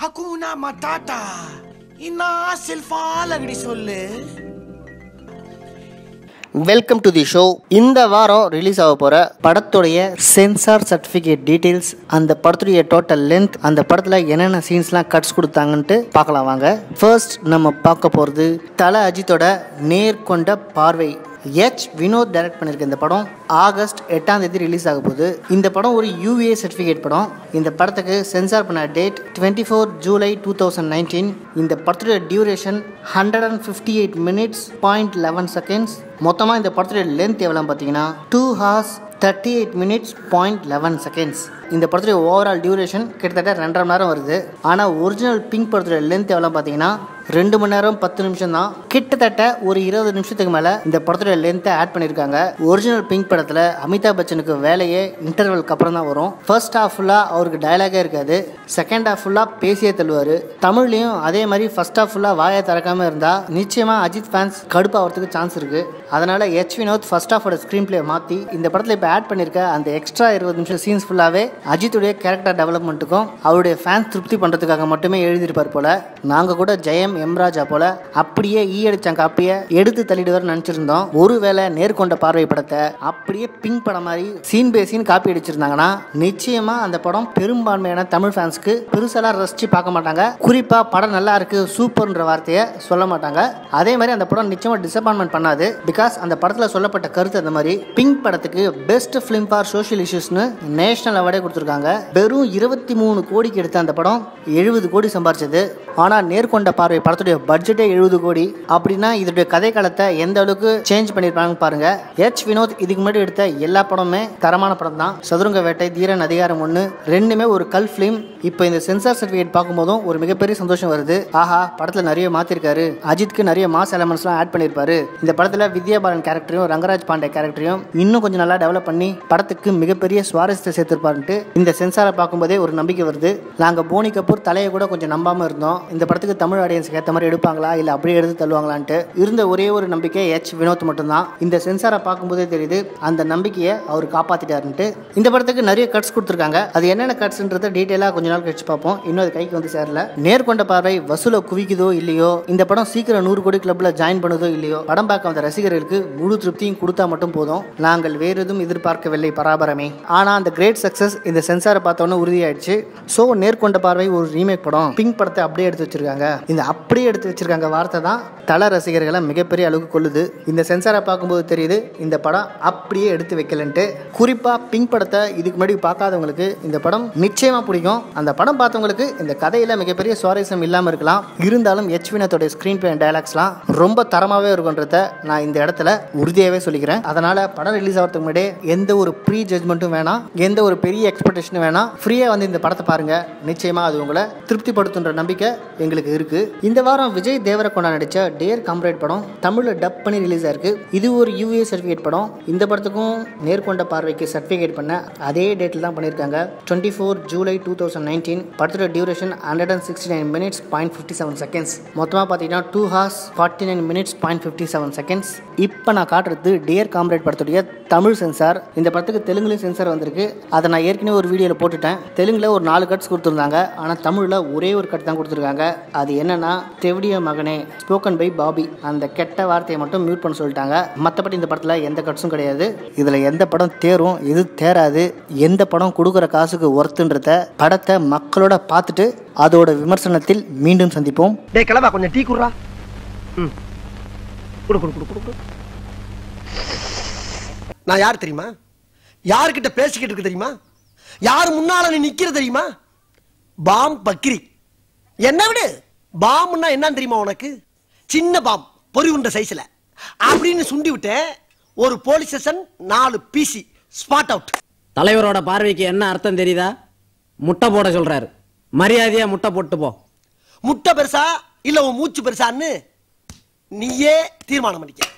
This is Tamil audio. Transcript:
ஹக்கூனா மட்டாட்டா இன்னா செல்ஃபாலகடி சொல்லு வெல்கம் டு தி ஷோ இந்த வாரம் ரிலீஸ் ஆக போகிற படத்துடைய சென்சார் சர்டிஃபிகேட் டீட்டெயில்ஸ் அந்த படத்துடைய டோட்டல் லென்த் அந்த படத்தில் என்னென்ன சீன்ஸ்லாம் கட்ஸ் கொடுத்தாங்கன்ட்டு பார்க்கலாம் வாங்க ஃபர்ஸ்ட் நம்ம பார்க்க போகிறது தல அஜித்தோட நேர்கொண்ட பார்வை எச் வினோத் டைரக்ட் பண்ணியிருக்க இந்த படம் ஆகஸ்ட் எட்டாம் தேதி ரிலீஸ் ஆக போகுது இந்த படம் ஒரு யூஏ சர்டிஃபிகேட் படம் இந்த படத்துக்கு சென்சார் பண்ண date twenty four July two thousand nineteen இந்த படத்துடைய duration hundred and fifty eight minutes point eleven seconds மொத்தமாக இந்த படத்துடைய லென்த் எவ்வளோ பார்த்தீங்கன்னா two hours thirty eight minutes point eleven seconds இந்த படத்துடைய ஓவரால் டியூரேஷன் கிட்டத்தட்ட ரெண்டரை மணி நேரம் வருது ஆனால் ஒரிஜினல் பிங்க் படத்துடைய லென்த் எவ்வளோ பார்த்தீங்கன்னா ரெண்டு மணி நேரம் பத்து நிமிஷம் தான் கிட்டத்தட்ட ஒரு இருபது நிமிஷத்துக்கு மேலே இந்த படத்துடைய லென்த்தை ஆட் பண்ணியிருக்காங்க ஒரிஜினல் பிங்க் படத்தில் அமிதாப் பச்சனுக்கு வேலையே இன்டர்வலுக்கு அப்புறம் தான் வரும் ஃபர்ஸ்ட் ஹாஃப் ஃபுல்லாக அவருக்கு டயலாகே இருக்காது செகண்ட் ஹாஃப் ஃபுல்லாக பேசியே தள்ளுவார் தமிழ்லையும் அதே மாதிரி ஃபர்ஸ்ட் ஹாஃப் ஃபுல்லாக வாயை திறக்காம இருந்தால் நிச்சயமாக அஜித் ஃபேன்ஸ் கடுப்பாகிறதுக்கு சான்ஸ் இருக்குது அதனால் எச் வினோத் ஃபர்ஸ்ட் ஹாஃபோட ஸ்க்ரீன் பிளே மாற்றி இந்த படத்தில் இப்போ ஆட் பண்ணியிருக்க அந்த எக்ஸ்ட்ரா இருபது நிமிஷம் சீன்ஸ் ஃபுல்லாகவே அஜித்துடைய கேரக்டர் டெவலப்மெண்ட்டுக்கும் அவருடைய ஃபேன்ஸ் திருப்தி பண்ணுறதுக்காக மட்டுமே எழுதியிருப்பார் போல நாங்கள் கூட ஜெயம் எம்ராஜா போல அப்படியே ஈ அடிச்சாங்க காப்பியை எடுத்து தள்ளிடுவார் நினச்சிருந்தோம் ஒருவேளை நேர்கொண்ட பார்வை படத்தை அப்படியே பிங்க் படம் மாதிரி சீன் பை சீன் காப்பி அடிச்சிருந்தாங்கன்னா நிச்சயமா அந்த படம் பெரும்பான்மையான தமிழ் ஃபேன்ஸ்க்கு பெருசெல்லாம் ரசிச்சு பார்க்க மாட்டாங்க குறிப்பா படம் நல்லா இருக்கு சூப்பர்ன்ற வார்த்தையை சொல்ல மாட்டாங்க அதே மாதிரி அந்த படம் நிச்சயமா டிசப்பாயின்மெண்ட் பண்ணாது பிகாஸ் அந்த படத்துல சொல்லப்பட்ட கருத்து அந்த மாதிரி பிங்க் படத்துக்கு பெஸ்ட் ஃபிலிம் ஃபார் சோஷியல் இஷ்யூஸ்னு நேஷனல் அவார்டே கொடுத்துருக்காங்க வெறும் இருபத்தி மூணு கோடிக்கு எடுத்த அந்த படம் எழுபது கோடி சம்பாரிச்சது ஆனால் நேர்கொண்ட பார்வை படத்துடைய பட்ஜெட்டே எழுபது கோடி அப்படின்னா இதோடைய கதை காலத்தை எந்த அளவுக்கு சேஞ்ச் பண்ணியிருப்பாங்க பாருங்க எச் வினோத் இதுக்கு முன்னாடி எடுத்த எல்லா படமுமே தரமான படம் தான் சதுரங்க வேட்டை தீரன் அதிகாரம் ஒன்று ரெண்டுமே ஒரு கல் ஃபிலிம் இப்போ இந்த சென்சார் சர்டிஃபிகேட் பார்க்கும்போதும் ஒரு மிகப்பெரிய சந்தோஷம் வருது ஆஹா படத்தில் நிறைய மாற்றிருக்காரு அஜித்க்கு நிறைய மாஸ் எலமெண்ட்ஸ்லாம் ஆட் பண்ணியிருப்பாரு இந்த படத்தில் வித்யாபாலன் கேரக்டரையும் ரங்கராஜ் பாண்டே கேரக்டரையும் இன்னும் கொஞ்சம் நல்லா டெவலப் பண்ணி படத்துக்கு மிகப்பெரிய சுவாரஸ்யத்தை சேர்த்திருப்பாருன்ட்டு இந்த சென்சாரை பார்க்கும்போதே ஒரு நம்பிக்கை வருது நாங்கள் போனி கபூர் தலையை கூட கொஞ்சம் நம்பாமல் இருந்தோம் இந்த படத்துக்கு தமிழ் ஆடியன்ஸ்க்கு ஏற்ற மாதிரி எடுப்பாங்களா இல்லை அப்படியே எடுத்து தள்ளுவாங்களான்ட்டு இருந்த ஒரே ஒரு நம்பிக்கை எச் வினோத் மட்டும்தான் இந்த சென்சாரை பார்க்கும்போதே தெரியுது அந்த நம்பிக்கையை அவர் காப்பாற்றிட்டாருன்ட்டு இந்த படத்துக்கு நிறைய கட்ஸ் கொடுத்துருக்காங்க அது என்னென்ன கட்ஸ்ன்றத டீட்டெயிலாக கொஞ்ச நாள் கழிச்சு பார்ப்போம் இன்னும் அது கைக்கு வந்து சேரல நேர்கொண்ட பார்வை வசூலை குவிக்குதோ இல்லையோ இந்த படம் சீக்கிரம் நூறு கோடி கிளப்ல ஜாயின் பண்ணுதோ இல்லையோ படம் பார்க்க வந்த ரசிகர்களுக்கு முழு திருப்தியும் கொடுத்தா மட்டும் போதும் நாங்கள் வேறு எதுவும் எதிர்பார்க்கவில்லை பராபரமே ஆனால் அந்த கிரேட் சக்ஸஸ் இந்த சென்சாரை பார்த்தோன்னே உறுதியாயிடுச்சு ஸோ நேர்கொண்ட பார்வை ஒரு ரீமேக் படம் பிங்க் படத்தை அப்படியே எடுத்து வச்சிருக்காங்க இந்த அப்படியே எடுத்து வச்சிருக்காங்க வார்த்தை தான் தல ரசிகர்களை மிகப்பெரிய அளவுக்கு கொள்ளுது இந்த சென்சாரை பார்க்கும்போது தெரியுது இந்த படம் அப்படியே எடுத்து வைக்கலன்ட்டு குறிப்பாக பிங்க் படத்தை இதுக்கு முன்னாடி பார்க்காதவங்களுக்கு இந்த படம் நிச்சயமா பிடிக்கும் அந்த படம் பார்த்தவங்களுக்கு இந்த கதையில மிகப்பெரிய சுவாரஸ்யம் இல்லாமல் இருக்கலாம் இருந்தாலும் எச் வினத்தோட ஸ்க்ரீன் பிளே டைலாக்ஸ்லாம் ரொம்ப தரமாகவே இருக்குன்றத நான் இந்த இடத்துல உறுதியாகவே சொல்லிக்கிறேன் அதனால படம் ரிலீஸ் ஆகிறதுக்கு முன்னாடியே எந்த ஒரு ப்ரீ ஜட்மெண்ட்டும் வேணாம் எந்த ஒரு பெரிய எக்ஸ்பெக்டேஷனும் வேணாம் ஃப்ரீயாக வந்து இந்த படத்தை பாருங்க நிச்சயமா அது உங்களை திருப்திப்படுத்துன்ற நம்பிக்கை எங்களுக்கு இருக்கு இந்த வாரம் விஜய் தேவரகொண்டா நடிச்ச டேர் காம்ரேட் படம் தமிழில் டப் பண்ணி ரிலீஸ் ஆயிருக்கு இது ஒரு யூஏ சர்டிஃபிகேட் படம் இந்த படத்துக்கும் நேர்கொண்ட பார்வைக்கு சர்டிஃபிகேட் பண்ண அதே டேட்டில் தான் பண்ணியிருக்காங்க twenty four July two thousand nineteen படத்தோட duration hundred and sixty nine minutes point fifty seven seconds மொத்தமாக பார்த்தீங்கன்னா two hours forty nine minutes point fifty seven seconds இப்போ நான் காட்டுறது டியர் காம்ரேட் படத்துடைய தமிழ் சென்சார் இந்த படத்துக்கு தெலுங்குலையும் சென்சார் வந்திருக்கு அதை நான் ஏற்கனவே ஒரு வீடியோவில் போட்டுட்டேன் தெலுங்கில் ஒரு நாலு கட்ஸ் கொடுத்துருந்தாங்க ஆனால் தமிழில் ஒரே ஒரு கட் தான் கொடுத்துருக்காங்க அது என்னன்னா தெவடிய மகனே ஸ்போக்கன் பை பாபி அந்த கெட்ட வார்த்தையை மட்டும் மியூட் பண்ண சொல்லிட்டாங்க மற்றபடி இந்த படத்தில் எந்த கட்ஸும் கிடையாது இதில் எந்த படம் தேரும் எது தேராது எந்த படம் கொடுக்குற காசுக்கு ஒர்த்துன்றத படத்தை மக்களோட பார்த்துட்டு அதோட விமர்சனத்தில் மீண்டும் சந்திப்போம் டேய் கிளம்பா கொஞ்சம் டீ குடுறா ம் குடு குடு குடு குடு குடு நான் யார் தெரியுமா யார்கிட்ட பேசிக்கிட்டு இருக்கு தெரியுமா யார் முன்னால நீ நிக்கிற தெரியுமா பாம் பக்கிரி என்ன விடு பாம்னா என்னன்னு தெரியுமா உனக்கு சின்ன பாம் பொறி உண்ட சைஸ்ல அப்படின்னு சுண்டி விட்டேன் ஒரு போலீஸ் ஸ்டேஷன் நாலு பிசி ஸ்பாட் அவுட் தலைவரோட பார்வைக்கு என்ன அர்த்தம் தெரியுதா முட்டை போட சொல்றாரு மரியாதையா முட்டை போட்டு போ முட்டை பெருசா இல்ல உன் மூச்சு பெருசான்னு நீயே தீர்மானம் பண்ணிக்க